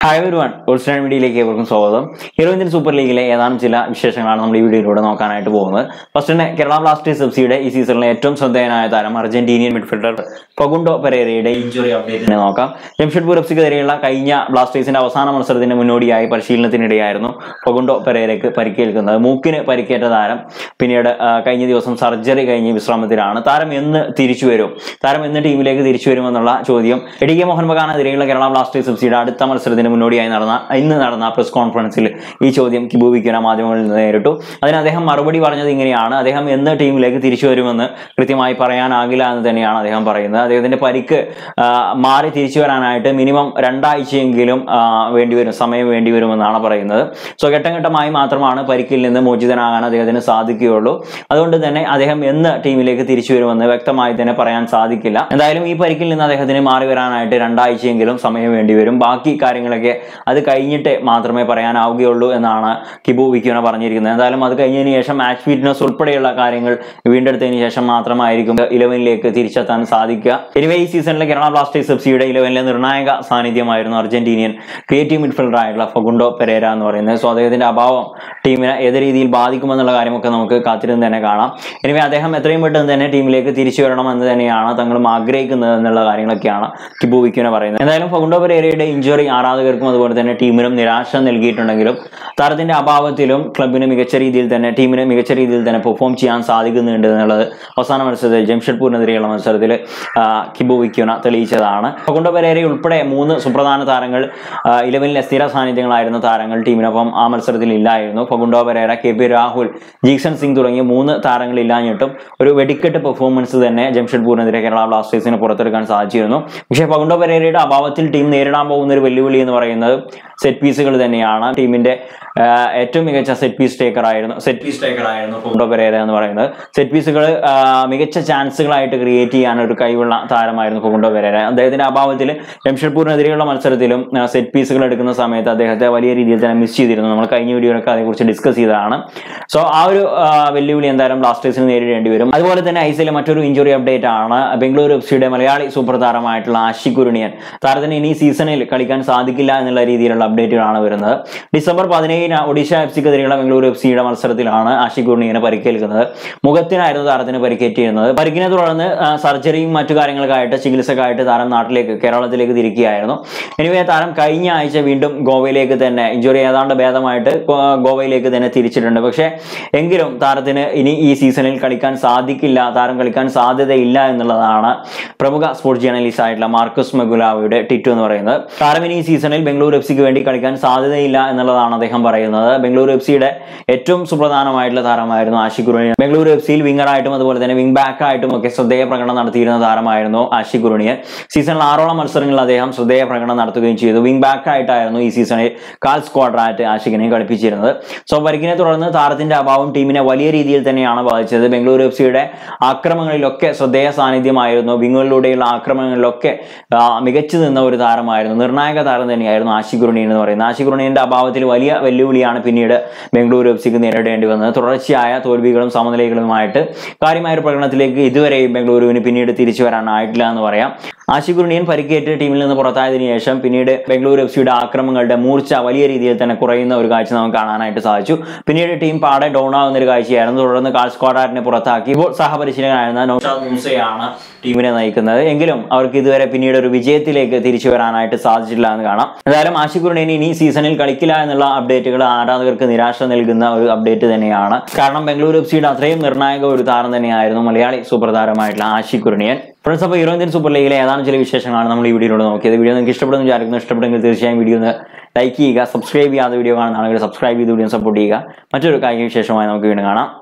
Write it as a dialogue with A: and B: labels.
A: hi ഒരു one ഓൾസ്റ്റാൻ മീഡിയയിലേക്ക് ഏവർക്കും സ്വാഗതം ഹീറോ ഇന്ത്യൻ സൂപ്പർ ലീഗിലെ ഏതാനും ചില വിശേഷങ്ങളാണ് നമ്മൾ ഈ വീഡിയോയിലൂടെ നോക്കാനായിട്ട് പോകുന്നത് ഫസ്റ്റ് തന്നെ കേരള ബ്ലാസ്റ്റേഴ്സ് എഫ് സിയുടെ ഈ സീസണിലെ ഏറ്റവും ശ്രദ്ധേയനായ താരം അർജന്റീനിയൻ മിഡ്ഫീൽഡർ ഫഗുണ്ടോ പെരേരയുടെ ഇഞ്ചുറി അപ്ഡേറ്റിനെ നോക്കാം ജംഷഡ്പൂർ എഫ് സിക്കെതിരെയുള്ള കഴിഞ്ഞ ബ്ലാസ്റ്റേഴ്സിന്റെ അവസാന മത്സരത്തിന് മുന്നോടിയായി പരിശീലനത്തിനിടെയായിരുന്നു ഫഗുണ്ടോ പെരേരയ്ക്ക് പരിക്കേൽക്കുന്നത് മൂക്കിന് പരിക്കേറ്റ താരം പിന്നീട് ആ, കഴിഞ്ഞ ദിവസം സർജറി കഴിഞ്ഞ് വിശ്രമത്തിലാണ് താരം എന്ന് തിരിച്ചു വരും താരം എന്ന് ടീമിലേക്ക് തിരിച്ചു വരുമെന്നുള്ള ചോദ്യം എ ഡി കെ മോഹൻ ബഗാനെതിരെയുള്ള കേരള ബ്ലാസ്റ്റേഴ്സ് എഫ് സിയുടെ അടുത്ത മത്സരത്തിന് മുന്നോടിയായി നടന്ന ഇന്ന് നടന്ന പ്രസ് കോൺഫറൻസിൽ ഈ ചോദ്യം കിബു വിക്കുന മാധ്യമങ്ങളിൽ നിന്ന് നേരിട്ടു അതിന് അദ്ദേഹം മറുപടി പറഞ്ഞത് ഇങ്ങനെയാണ് അദ്ദേഹം എന്ന് ടീമിലേക്ക് തിരിച്ചു വരുമെന്ന് കൃത്യമായി പറയാനാകില്ല എന്ന് തന്നെയാണ് അദ്ദേഹം പറയുന്നത് അദ്ദേഹത്തിന്റെ പരിക്ക് ആ, മാറി തിരിച്ചു വരാനായിട്ട് മിനിമം രണ്ടാഴ്ചയെങ്കിലും ആ, വേണ്ടിവരും സമയം വേണ്ടിവരുമെന്നാണ് പറയുന്നത് സോ ഘട്ടം ഘട്ടമായി മാത്രമാണ് പരിക്കിൽ നിന്ന് മോചിതനാകാൻ അദ്ദേഹത്തിന് സാധിക്കുകയുള്ളൂ അതുകൊണ്ട് തന്നെ അദ്ദേഹം എന്ന് ടീമിലേക്ക് തിരിച്ചു വരുമെന്ന് വ്യക്തമായി തന്നെ പറയാൻ സാധിക്കില്ല എന്തായാലും ഈ പരിക്കിൽ നിന്ന് അദ്ദേഹത്തിന് മാറി വരാനായിട്ട് രണ്ടാഴ്ചയെങ്കിലും സമയം വേണ്ടിവരും ബാക്കി കാര്യങ്ങളൊക്കെ അത് കഴിഞ്ഞിട്ട് മാത്രമേ പറയാനാവുകയുള്ളൂ എന്നാണ് കിബു വിക്കുന പറഞ്ഞിരിക്കുന്നത് എന്തായാലും അത് കഴിഞ്ഞതിന് ശേഷം മാച്ച് ഫിറ്റ്നസ് ഉൾപ്പെടെയുള്ള കാര്യങ്ങൾ വീണ്ടെടുത്തതിന് ശേഷം മാത്രമായിരിക്കും ഇലവനിലേക്ക് തിരിച്ചെത്താൻ സാധിക്കുക എനിവേ ഈ സീസണിലെ കേരള ബ്ലാസ്റ്റേഴ്സ് എഫ് സിയുടെ ഇലവനിലെ നിർണായക സാന്നിധ്യമായിരുന്നു അർജന്റീനിയൻ ക്രിയേറ്റീവ് മിഡ്ഫീൽഡർ ആയിട്ടുള്ള ഫഗുണ്ടോ പെരേര എന്ന് പറയുന്നത് സോ അദ്ദേഹത്തിന്റെ അഭാവം ടീമിനെ ഏത് രീതിയിൽ ബാധിക്കുമെന്നുള്ള കാര്യമൊക്കെ നമുക്ക് കാത്തിരുന്ന് തന്നെ കാണാം എനിവേ അദ്ദേഹം എത്രയും പെട്ടെന്ന് തന്നെ ടീമിലേക്ക് തിരിച്ചു വരണമെന്ന് തന്നെയാണ് തങ്ങളും ആഗ്രഹിക്കുന്നത് എന്നുള്ള കാര്യങ്ങളൊക്കെയാണ് കിബു വിക്കുന പറയുന്നത് എന്തായാലും ഫഗുണ്ടോ പെരേരയുടെ ഇഞ്ചുറി ആരാധകർക്കും അതുപോലെ തന്നെ ടീമിനും നിരാശ നൽകിയിട്ടുണ്ടെങ്കിലും താരത്തിന്റെ അഭാവത്തിലും ക്ലബിന് മികച്ച രീതിയിൽ തന്നെ ടീമിന് മികച്ച രീതിയിൽ തന്നെ പെർഫോം ചെയ്യാൻ സാധിക്കുന്നുണ്ട് എന്നുള്ളത് അവസാന മത്സരത്തിൽ ജംഷഡ്പൂരിനെതിരെയുള്ള മത്സരത്തിൽ ആ, കിബു വിക്കുന തെളിയിച്ചതാണ് ഫഗുണ്ടോ പെരേര ഉൾപ്പെടെ മൂന്ന് സുപ്രധാന താരങ്ങൾ ആ, ഇലവനിലെ സ്ഥിര സാന്നിധ്യങ്ങളായിരുന്ന താരങ്ങൾ ടീമിനൊപ്പം ആ മത്സരത്തിൽ ഇല്ലായിരുന്നു Facundo Pereira K P Rahul Jeakson Singh തുടങ്ങിയ മൂന്ന് താരങ്ങൾ ഇല്ലാഞ്ഞിട്ടും ഒരു വെടിക്കെട്ട് പെർഫോമൻസ് തന്നെ ജംഷഡ്പൂരിനെതിരെ കേരള ബ്ലാസ്റ്റേഴ്സിന് പുറത്തെടുക്കാൻ സാധിച്ചിരുന്നു പക്ഷേ ഫഗുണ്ടോ പെരേരയുടെ അഭാവത്തിൽ ടീം നേരിടാൻ പോകുന്ന ഒരു വെല്ലുവിളി എന്ന് പറയുന്നത് സെറ്റ് പീസുകൾ തന്നെയാണ് ടീമിന്റെ ആ, ഏറ്റവും മികച്ച സെറ്റ് പീസ് ടേക്കർ ആയിരുന്നു സെറ്റ് പീസ് ടേക്കർ ആയിരുന്നു ഫഗുണ്ടോ പെരേര എന്ന് പറയുന്നത് സെറ്റ് പീസുകൾ മികച്ച ചാൻസുകളായിട്ട് ക്രിയേറ്റ് ചെയ്യാൻ ഒരു കഴിവുള്ള താരമായിരുന്നു ഫഗുണ്ടോ പെരേര അദ്ദേഹത്തിന്റെ അഭാവത്തിൽ ജംഷഡ്പൂരിനെതിരെയുള്ള മത്സരത്തിലും സെറ്റ് പീസുകൾ എടുക്കുന്ന സമയത്ത് അദ്ദേഹത്തെ വലിയ രീതിയിൽ തന്നെ മിസ് ചെയ്തിരുന്നു നമ്മൾ കഴിഞ്ഞ വീഡിയോയിലൊക്കെ അതേക്കുറിച്ച് ഡിസ്കസ് ചെയ്തതാണ് സോ ആ ഒരു ആ, വെല്ലുവിളി എന്തായാലും ബ്ലാസ്റ്റേഴ്സിന് നേരിടേണ്ടി വരും അതുപോലെ തന്നെ ഐസിയിലെ മറ്റൊരു ഇഞ്ചുറി അപ്ഡേറ്റ് ആണ് ബംഗളൂരു എഫ് സിയുടെ മലയാളി സൂപ്പർ താരമായിട്ടുള്ള ആഷി കുരുണിയൻ താരത്തിന് ഇനി സീസണിൽ കളിക്കാൻ സാധിക്കില്ല എന്നുള്ള രീതിയിലുള്ള അപ്ഡേറ്റുകളാണ് വരുന്നത് ഡിസംബർ പതിനേഴിന് ഒഡീഷ എഫ് സിക്കെതിരെയുള്ള ബംഗളൂരു എഫ് സിയുടെ മത്സരത്തിലാണ് ആഷി കുരുണിയനെ പരിക്കേൽക്കുന്നത് മുഖത്തിനായിരുന്നു താരത്തിന് പരിക്കേറ്റിരുന്നത് പരിക്കിനെ തുടർന്ന് ആ, സർജറിയും മറ്റു കാര്യങ്ങൾക്കായിട്ട് ചികിത്സക്കായിട്ട് താരം നാട്ടിലേക്ക് കേരളത്തിലേക്ക് തിരിക്കുകയായിരുന്നു എനിവേ താരം കഴിഞ്ഞ ആഴ്ച വീണ്ടും ഗോവയിലേക്ക് തന്നെ ഇഞ്ചുറി ഏതാണ്ട് ഭേദമായിട്ട് ഗോ- ഗോവയിലേക്ക് തന്നെ തിരിച്ചിട്ടുണ്ട് പക്ഷേ എങ്കിലും താരത്തിന് ഇനി ഈ സീസണിൽ കളിക്കാൻ സാധിക്കില്ല താരം കളിക്കാൻ സാധ്യതയില്ല എന്നുള്ളതാണ് പ്രമുഖ സ്പോർട്സ് ജേർണലിസ്റ്റ് ആയിട്ടുള്ള മാർക്കസ് മെഗുലാവയുടെ ട്വിറ്റ് എന്ന് പറയുന്നത് താരം ഇനി ഈ സീസണിൽ ബംഗളൂരു എഫ് സിക്ക് വേണ്ടി കളിക്കാൻ സാധ്യതയില്ല എന്നുള്ളതാണ് അദ്ദേഹം പറയുന്നത് ബംഗളൂരു എഫ് സിയുടെ ഏറ്റവും സുപ്രധാനമായിട്ടുള്ള താരമായിരുന്നു ആഷി കുറുണിയൻ ബംഗളൂരു എഫ് സിയിൽ വിങ്ങറായിട്ടും അതുപോലെ തന്നെ വിങ് ബാക്ക് ആയിട്ടും ഒക്കെ ശ്രദ്ധേയ പ്രകടനം നടത്തിയിരുന്ന താരമായിരുന്നു ആഷി കുറുണിയൻ സീസണിൽ ആറോളം മത്സരങ്ങളിൽ അദ്ദേഹം ശ്രദ്ധേയ പ്രകടനം നടത്തുകയും ചെയ്തു വിങ് ബാക്ക് ആയിട്ടായിരുന്നു ഈ സീസണിൽ കാൽ സ്ക്വാഡ്രാറ്റ് ആഷിഖിനെ കളിപ്പിച്ചിരുന്നത് സോ പരിക്കിനെ തുടർന്ന് താരത്തിന്റെ അഭാവം ടീമിനെ വലിയ രീതിയിൽ തന്നെയാണ് ബാധിച്ചത് ബംഗളൂരു എഫ് സിയുടെ ആക്രമണങ്ങളിലൊക്കെ ശ്രദ്ധേയ സാന്നിധ്യമായിരുന്നു വിങ്ങുകളിലൂടെയുള്ള ആക്രമണങ്ങളിലൊക്കെ ആ, മികച്ചു നിന്ന ഒരു താരമായിരുന്നു നിർണായക താരം തന്നെയായിരുന്നു ആഷി കുറുണിയൻ എന്ന് പറയുന്നത് ആഷി കുറുണിയന്റെ അഭാവത്തിൽ വലിയ വെല്ലുവിളിയാണ് പിന്നീട് ബംഗളൂരു എഫ് സിക്ക് നേരിടേണ്ടി വന്നത് തുടർച്ചയായ തോൽവികളും സമനിലകളുമായിട്ട് കാര്യമായ ഒരു പ്രകടനത്തിലേക്ക് ഇതുവരെയും ബംഗളൂരുവിന് പിന്നീട് തിരിച്ചു വരാനായിട്ടില്ല എന്ന് പറയാം ആഷി കുറുണിയൻ പരിക്കേറ്റ് ടീമിൽ നിന്ന് പുറത്തായതിനു ശേഷം പിന്നീട് ബംഗളൂരു എഫ് സിയുടെ ആക്രമണങ്ങളുടെ മൂർച്ച വലിയ രീതിയിൽ തന്നെ കുറയുന്ന ഒരു കാഴ്ച നമുക്ക് കാണാനായിട്ട് സാധിച്ചു പിന്നീട് ടീം പാടെ ഡൗൺ ആവുന്ന ഒരു കാഴ്ചയായിരുന്നു തുടർന്ന് കാൾ സ്ക്വാഡാറ്റിനെ പുറത്താക്കി ഇപ്പോൾ സഹപരിശീലകനായിരുന്ന നൌഷാദ് മൂസയാണ് ടീമിനെ നയിക്കുന്നത് എങ്കിലും അവർക്ക് ഇതുവരെ പിന്നീട് ഒരു വിജയത്തിലേക്ക് തിരിച്ചു വരാനായിട്ട് സാധിച്ചിട്ടില്ല എന്ന് കാണാം എന്തായാലും ആഷി കുറുണിയൻ ഇനി സീസണിൽ കളിക്കില്ല എന്നുള്ള അപ്ഡേറ്റുകൾ ആരാധകർക്ക് നിരാശ നൽകുന്ന ഒരു അപ്ഡേറ്റ് തന്നെയാണ് കാരണം ബംഗളൂരു എഫ് സിയുടെ അത്രയും നിർണായക ഒരു താരം തന്നെയായിരുന്നു മലയാളി സൂപ്പർ താരമായിട്ടുള്ള ആഷി കുറുണിയൻ ഫ്രണ്ട്സ് അപ്പോൾ ഹീറോ ഇന്ത്യൻ സൂപ്പർ ലീഗിലെ ഏതാനും ചില വിശേഷങ്ങളാണ് നമ്മൾ ഈ വീഡിയോയിലൂടെ നോക്കിയത് വീഡിയോ നിങ്ങൾക്ക് ഇഷ്ടപ്പെടുന്നു വിചാരിക്കുന്നു ഇഷ്ടപ്പെടുമെങ്കിൽ തീർച്ചയായും വീഡിയോ ഒന്ന് ലൈക്ക് ചെയ്യുക സബ്സ്ക്രൈബ് ചെയ്യാത്ത വീഡിയോ കാണുന്ന ആളുകൾ സബ്സ്ക്രൈബ് ചെയ്ത് വീഡിയോ സപ്പോർട്ട് ചെയ്യുക മറ്റൊരു കായിക വിശേഷമായി നമുക്ക് വീണ്ടും കാണാം